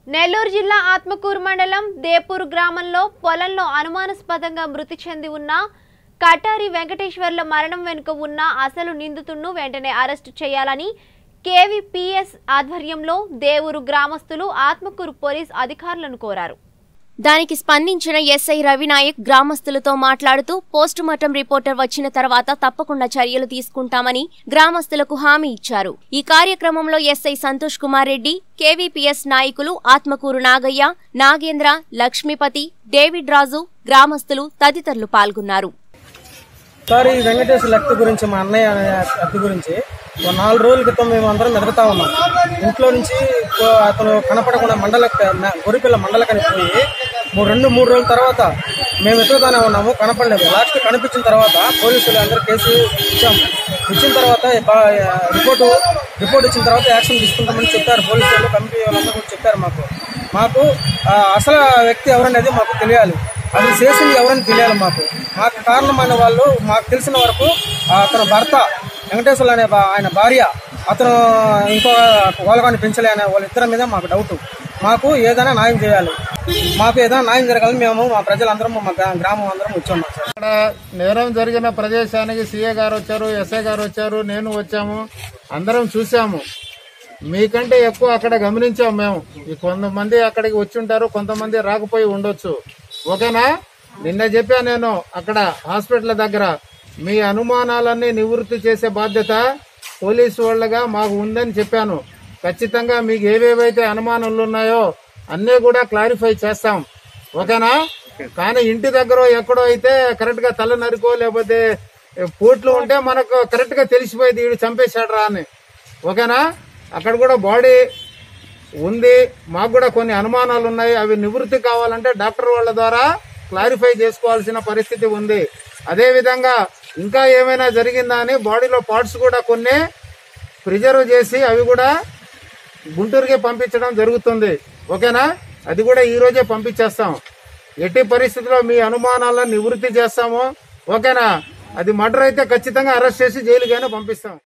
నెల్లూరు జిల్లా ఆత్మకూరు మండలం దేపూర్ గ్రామంలో పొలంలో అనుమానాస్పదంగా మృతి చెంది ఉన్న కటారి వెంకటేశ్వర్ల మరణం వెనుక ఉన్న అసలు నిందితుడిను వెంటనే అరెస్టు చేయాలని కేవీపీఎస్ ఆధ్వర్యంలో దేవూరు గ్రామస్తులు ఆత్మకూరు పోలీస్ అధికారులను కోరారు దానికి స్పందించిన ఎస్ఐ రవినాయక్ గ్రామస్తులతో మాట్లాడుతూ పోస్టుమార్టం రిపోర్టర్ వచ్చిన తర్వాత తప్పకుండా చర్యలు తీసుకుంటామని గ్రామస్తులకు హామీ ఇచ్చారు ఈ కార్యక్రమంలో ఎస్ఐ సంతోష్ కుమార్ రెడ్డి కేవీపీఎస్ నాయకులు ఆత్మకూరు నాగయ్య నాగేంద్ర లక్ష్మీపతి డేవిడ్ రాజు గ్రామస్తులు తదితరులు పాల్గొన్నారు సార్ ఈ వెంకటేశ్వర లక్తి గురించి మా అన్నయ్య అనే అత్తి గురించి ఓ నాలుగు రోజుల క్రితం మేము అందరం ఎదుగుతా ఉన్నాం ఇంట్లో నుంచి ఓ అతను కనపడకుండా మండల గొరిపిల్ల మండలకని పోయి మూడు రెండు మూడు రోజుల తర్వాత మేము ఎదుగుతానే ఉన్నాము కనపడలేదు లాస్ట్ కనిపించిన తర్వాత పోలీసులు అందరూ కేసు ఇచ్చాము ఇచ్చిన తర్వాత బా- రిపోర్టు రిపోర్ట్ ఇచ్చిన తర్వాత యాక్షన్ తీసుకుంటామని చెప్పారు పోలీసు వాళ్ళు కమిటీ వాళ్ళందరూ కూడా చెప్పారు మాకు మాకు ఆ, అసలు ఆ వ్యక్తి ఎవరనేది మాకు తెలియాలి అది చేసింది ఎవరని తెలియాలి మాకు మాకు కారణమైన వాళ్ళు మాకు తెలిసిన వరకు ఆ, అతను భర్త వెంకటేశ్వర అనే బా- ఆయన భార్య అతను ఇంకో వాళ్ళని పెంచలే అనే వాళ్ళిద్దరి మీద మాకు డౌట్ మాకు ఏదైనా న్యాయం చేయాలి మాకు ఏదైనా న్యాయం జరగాలని మేము మా ప్రజలందరం మా గ్రా- గ్రామం అందరం వచ్చాము సార్ ఇక్కడ నేరం జరిగిన ప్రదేశానికి సీఏ గారు వచ్చారు ఎస్ఐ గారు వచ్చారు నేను వచ్చాము అందరం చూసాము మీకంటే ఎక్కువ అక్కడ గమనించాము మేము ఈ కొంతమంది అక్కడికి వచ్చి ఉంటారు కొంతమంది రాకపోయి ఉండొచ్చు ఓకేనా నిన్న చెప్పా నేను అక్కడ హాస్పిటల్ దగ్గర మీ అనుమానాలన్నీ నివృత్తి చేసే బాధ్యత పోలీసు వాళ్ళగా మాకు ఉందని చెప్పాను ఖచ్చితంగా మీకు ఏవేవైతే అనుమానాలు ఉన్నాయో అన్నీ కూడా క్లారిఫై చేస్తాం ఓకేనా కానీ ఇంటి దగ్గర ఎక్కడో అయితే కరెక్ట్ గా తల నరుకో లేకపోతే పోట్లు ఉంటే మనకు కరెక్ట్ గా తెలిసిపోయింది వీడు చంపేశాడు రా అని ఓకేనా అక్కడ కూడా బాడీ ఉంది మాకు కూడా కొన్ని అనుమానాలు ఉన్నాయి అవి నివృత్తి కావాలంటే డాక్టర్ వాళ్ళ ద్వారా క్లారిఫై చేసుకోవాల్సిన పరిస్థితి ఉంది అదే విధంగా ఇంకా ఏమైనా జరిగిందా అని బాడీలో పార్ట్స్ కూడా కొన్ని ప్రిజర్వ్ చేసి అవి కూడా గుంటూరుకి పంపించడం జరుగుతుంది ఓకేనా అది కూడా ఈ రోజే పంపించేస్తాం ఎట్టి పరిస్థితుల్లో మీ అనుమానాలను నివృత్తి చేస్తాము ఓకేనా అది మర్డర్ అయితే ఖచ్చితంగా అరెస్ట్ చేసి జైలుకైనా పంపిస్తాం